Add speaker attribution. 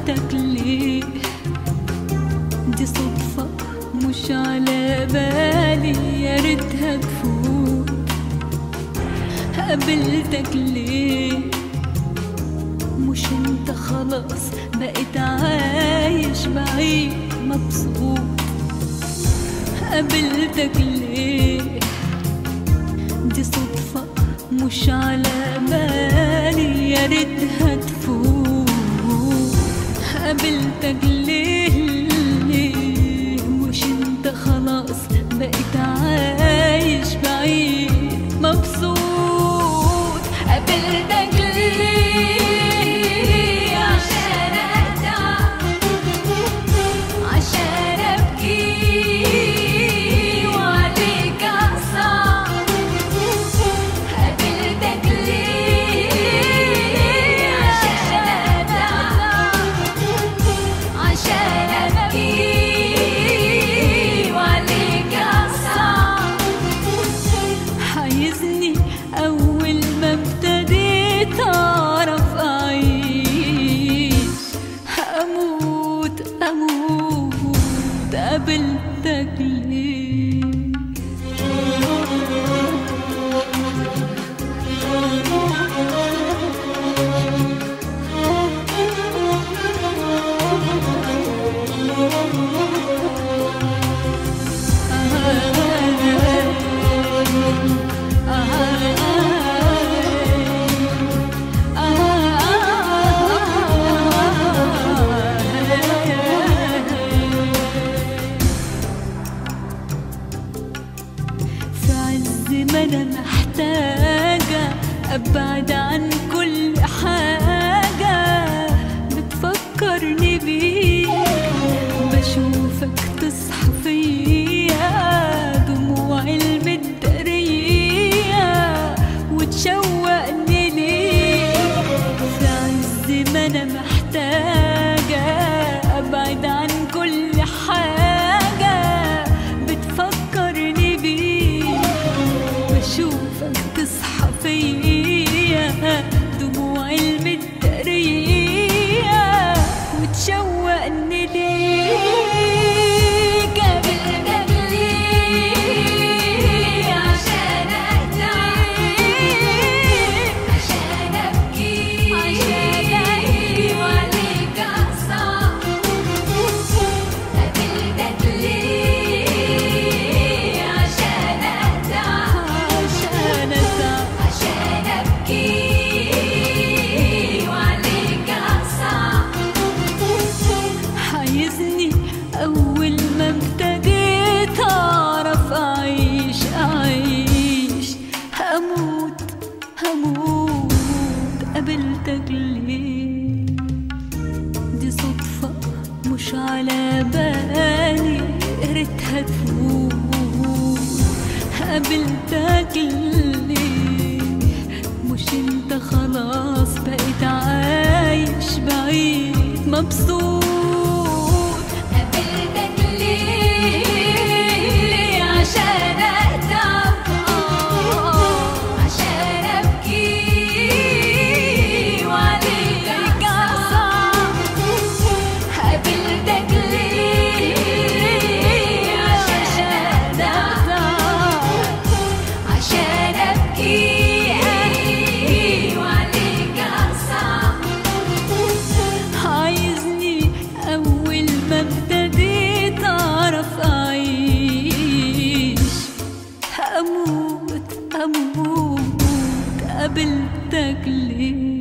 Speaker 1: قابلتك ليه دي صدفة مش على بالي يا ريتها تفوت قابلتك ليه مش انت خلاص بقيت عايش بعيد مبسوط قابلتك ليه دي صدفة مش على بالي يا ريتها تفوت قابلتك ليه ليه مش انت خلاص بقيت عايش بعيد مبسوط قابلتك ليه عشان اتعب عشان ابكي وعليك اصعب قابلتك ليه عشان اتعب عشان ابكي وعليك اصعب حيزني أول ما ابتديت أعرف أعيش هموت أموت قابلتك ليه في عز ما انا محتاجة ابعد عن كل حاجة بتفكرني بيك بشوفك تصحى فيا دموعي المدرية وتشوقني ليك في عز ما انا محتاجة ابعد عن كل حاجة بتفكرني بيك بشوفك تصحى فيا دموعي المدرية وتشوقني ليك قابلتك ليه عشان اتعب عشان ابكي عشان ابكي وعليك اصعب قابلتك ليه عشان اتعب عشان اتعب عشان ابكي وعليك اصعب حيزني اول ما ابتديت اعرف اعيش اعيش هموت هموت قابلتك ليه دي صدفة مش على بالي يا ريتها تفوت قابلتك ليه مش انت خلاص بقيت عايش بعيد مبسوط قابلتك ليه عشان اتعب عشان ابكي وعليك اصعب قابلتك ليه عشان اتعب عشان ابكي وعليك اصعب عايزني اول ما ابتديت اعرف اعيش اموت اموت قابلتك ليه